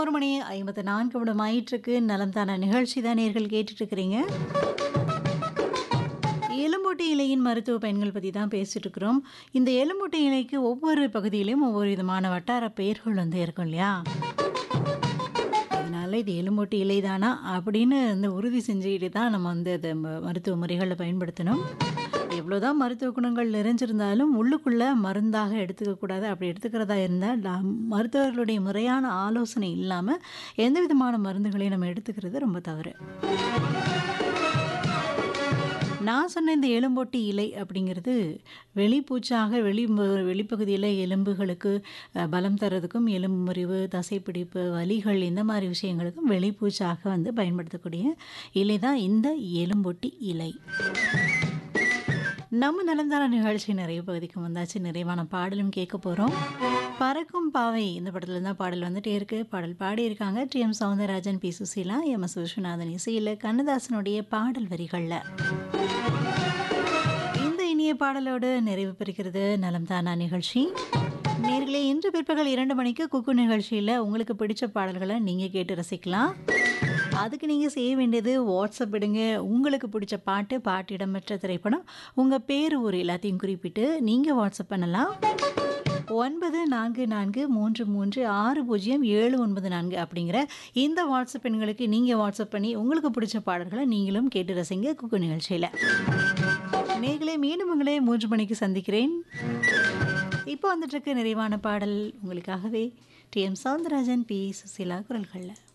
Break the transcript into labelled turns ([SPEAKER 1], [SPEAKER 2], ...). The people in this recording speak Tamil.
[SPEAKER 1] ஒரு மணி ஐம்பத்து நான்கு நிமிடம் ஆயிட்டிருக்கு நலம் தான நிகழ்ச்சி தான் நேர்கள் கேட்டுட்டு இருக்கிறீங்க எலும்பூட்டி இலையின் மருத்துவ பயன்கள் பற்றி தான் பேசிட்டு இருக்கிறோம் இந்த எலும்பூட்டி இலைக்கு ஒவ்வொரு பகுதியிலையும் ஒவ்வொரு விதமான வட்டார பெயர்கள் வந்து இருக்கும் இல்லையா அதனால இது எலும்பூட்டி இலை தானா அப்படின்னு இந்த உறுதி செஞ்சுக்கிட்டு தான் நம்ம வந்து அதை ம- மருத்துவ முறைகளை பயன்படுத்தணும் எவ்வளோதான் மருத்துவ குணங்கள் நிறைஞ்சிருந்தாலும் உள்ளுக்குள்ளே மருந்தாக எடுத்துக்கக்கூடாது அப்படி எடுத்துக்கிறதா இருந்தால் நாம் மருத்துவர்களுடைய முறையான ஆலோசனை இல்லாமல் எந்த விதமான மருந்துகளையும் நம்ம எடுத்துக்கிறது ரொம்ப தவறு நான் சொன்ன இந்த எலும்பொட்டி இலை அப்படிங்கிறது வெளிப்பூச்சாக வெளி வெளிப்பகுதியில் எலும்புகளுக்கு அஹ், பலம் தர்றதுக்கும் எலும்பு முறிவு தசைப்பிடிப்பு வலிகள் இந்த மாதிரி விஷயங்களுக்கும் வெளிப்பூச்சாக வந்து பயன்படுத்தக்கூடிய இலை தான் இந்த எலும்பொட்டி இலை நம்ம நலந்தான நிகழ்ச்சி நிறைய பகுதிக்கு வந்தாச்சு நிறைவான பாடலும் கேட்க போகிறோம் பறக்கும் பாவை இந்த படத்துல தான் பாடல் வந்துட்டே இருக்கு பாடல் பாடியிருக்காங்க T M Soundararajan P Susheela M S Viswanathan இசையில் கண்ணதாசனுடைய பாடல் வரிகளில் இந்த இனிய பாடலோடு நிறைவு பெறுகிறது நலம் தானா நிகழ்ச்சி நேர்களே இன்று பிற்பகல் இரண்டு மணிக்கு குக்கு நிகழ்ச்சியில் உங்களுக்கு பிடிச்ச பாடல்களை நீங்கள் கேட்டு ரசிக்கலாம் அதுக்கு நீங்கள் செய்ய வேண்டியது வாட்ஸ்அப் விடுங்க உங்களுக்கு பிடிச்ச பாட்டு பாட்டு இடம்பெற்ற திரைப்படம் உங்கள் பேர் ஊர் எல்லாத்தையும் குறிப்பிட்டு நீங்கள் வாட்ஸ்அப் பண்ணலாம் ஒன்பது நான்கு நான்கு மூன்று மூன்று ஆறு பூஜ்ஜியம் ஏழு ஒன்பது நான்கு அப்படிங்கிற இந்த வாட்ஸ்அப் எண்களுக்கு நீங்கள் வாட்ஸ்அப் பண்ணி உங்களுக்கு பிடிச்ச பாடல்களை நீங்களும் கேட்டு ரசிங்க குக்கு நிகழ்ச்சியில் நேர்களே மீண்டும் உங்களே மூன்று மணிக்கு சந்திக்கிறேன் இப்போ வந்துட்டு இருக்க நிறைவான பாடல் உங்களுக்காகவே T M Soundararajan P Susheela குரல்களில்